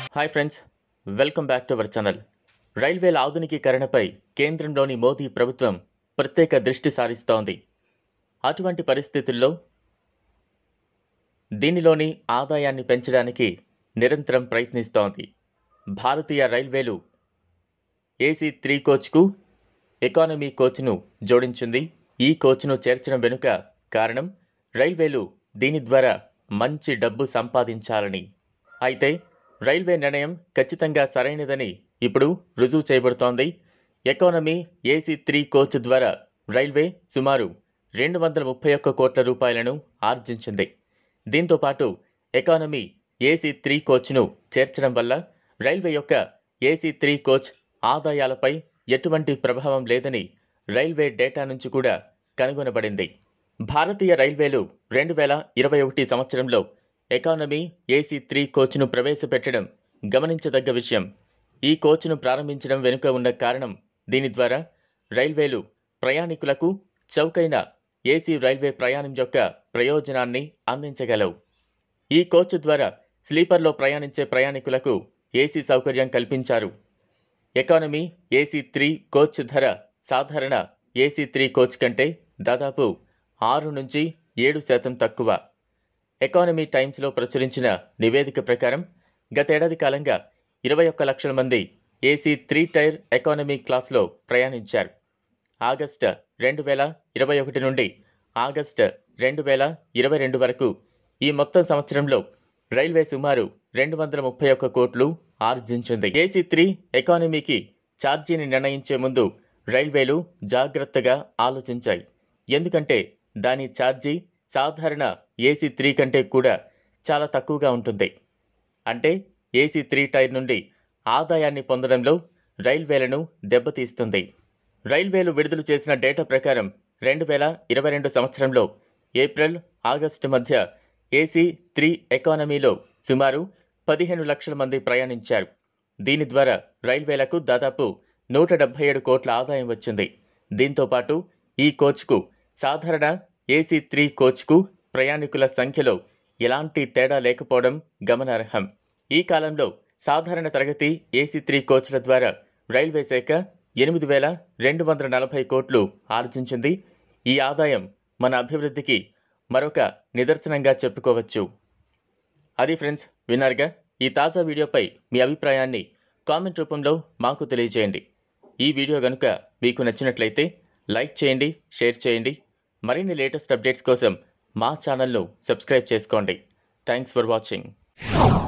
hi friends welcome back to our channel రైల్వేల ఆధునికీకరణపై కేంద్రంలోని మోదీ ప్రభుత్వం ప్రత్యేక దృష్టి సారిస్తోంది అటువంటి పరిస్థితుల్లో దీనిలోని ఆదాయాన్ని పెంచడానికి నిరంతరం ప్రయత్నిస్తోంది భారతీయ రైల్వేలు ఏసీ త్రీ కోచ్కు ఎకానమీ కోచ్ను జోడించింది ఈ కోచ్ను చేర్చడం వెనుక కారణం రైల్వేలు దీని ద్వారా మంచి డబ్బు సంపాదించాలని అయితే రైల్వే నిర్ణయం ఖచ్చితంగా సరైనదని ఇప్పుడు రుజువు చేయబడుతోంది ఎకానమీ ఏసీ త్రీ కోచ్ ద్వారా రైల్వే సుమారు రెండు వందల ముప్పై ఒక్క కోట్ల రూపాయలను ఆర్జించింది దీంతో పాటు ఎకానమీ ఏసీ త్రీ కోచ్ను చేర్చడం వల్ల రైల్వే యొక్క ఏసీ త్రీ కోచ్ ఆదాయాలపై ఎటువంటి ప్రభావం లేదని రైల్వే డేటా నుంచి కూడా కనుగొనబడింది భారతీయ రైల్వేలు రెండు వేల ఇరవై ఒకటి సంవత్సరంలో ఎకానమీ ఏసీ త్రీ కోచ్ను ప్రవేశపెట్టడం గమనించదగ్గ విషయం ఈ కోచ్ను ప్రారంభించడం వెనుక ఉన్న కారణం దీని ద్వారా రైల్వేలు ప్రయాణికులకు చౌకైన ఏసీ రైల్వే ప్రయాణం యొక్క ప్రయోజనాన్ని అందించగలవు ఈ కోచ్ ద్వారా స్లీపర్లో ప్రయాణించే ప్రయాణికులకు ఏసీ సౌకర్యం కల్పించారు ఎకానమీ ఏసీ త్రీ కోచ్ ధర సాధారణ ఏసీ త్రీ కోచ్ కంటే దాదాపు ఆరు నుంచి ఏడు శాతం తక్కువ ఎకానమీ టైమ్స్లో ప్రచురించిన నివేదిక ప్రకారం గతేడాది కాలంగా ఇరవై ఒక్క లక్షల మంది ఏసీ త్రీ టైర్ ఎకానమీ క్లాస్లో ప్రయాణించారు ఆగస్టు రెండు వేల ఇరవై ఒకటి నుండి ఆగస్టు రెండు వేల ఇరవై రెండు వరకు ఈ మొత్తం సంవత్సరంలో రైల్వే సుమారు రెండు వందల ముప్పై ఒక్క కోట్లు ఆర్జించింది ఏసీ త్రీ ఎకానమీకి ఛార్జీని నిర్ణయించే ముందు రైల్వేలు జాగ్రత్తగా ఆలోచించాయి ఎందుకంటే దాని ఛార్జీ సాధారణ ఏసీ త్రీ కంటే కూడా చాలా తక్కువగా ఉంటుంది అంటే ఏసీ త్రీ టైర్ నుండి ఆదాయాన్ని పొందడంలో రైల్వేలను దెబ్బతీస్తుంది రైల్వేలు విడుదల చేసిన డేటా ప్రకారం రెండు వేల ఇరవై రెండు సంవత్సరంలో ఏప్రిల్ ఆగస్టు మధ్య ఏసీ త్రీ ఎకానమీలో సుమారు పదిహేను లక్షల మంది ప్రయాణించారు దీని ద్వారా రైల్వేలకు దాదాపు నూట డెబ్బై ఏడు కోట్ల ఆదాయం వచ్చింది దీంతో పాటు ఈ కోచ్కు సాధారణ ఏసీ త్రీ కోచ్కు ప్రయాణికుల సంఖ్యలో ఎలాంటి తేడా లేకపోవడం గమనార్హం ఈ కాలంలో సాధారణ తరగతి ఏసీ త్రీ కోచ్ల ద్వారా రైల్వే శాఖ ఎనిమిది వేల రెండు వందల నలభై కోట్లు ఆర్జించింది ఈ ఆదాయం మన అభివృద్ధికి మరొక నిదర్శనంగా చెప్పుకోవచ్చు అది ఫ్రెండ్స్ విన్నారుగా ఈ తాజా వీడియోపై మీ అభిప్రాయాన్ని కామెంట్ రూపంలో మాకు తెలియజేయండి ఈ వీడియో కనుక మీకు నచ్చినట్లయితే లైక్ చేయండి షేర్ చేయండి మరిన్ని లేటెస్ట్ అప్డేట్స్ కోసం మా ఛానల్ను సబ్స్క్రైబ్ చేసుకోండి థ్యాంక్స్ ఫర్ వాచింగ్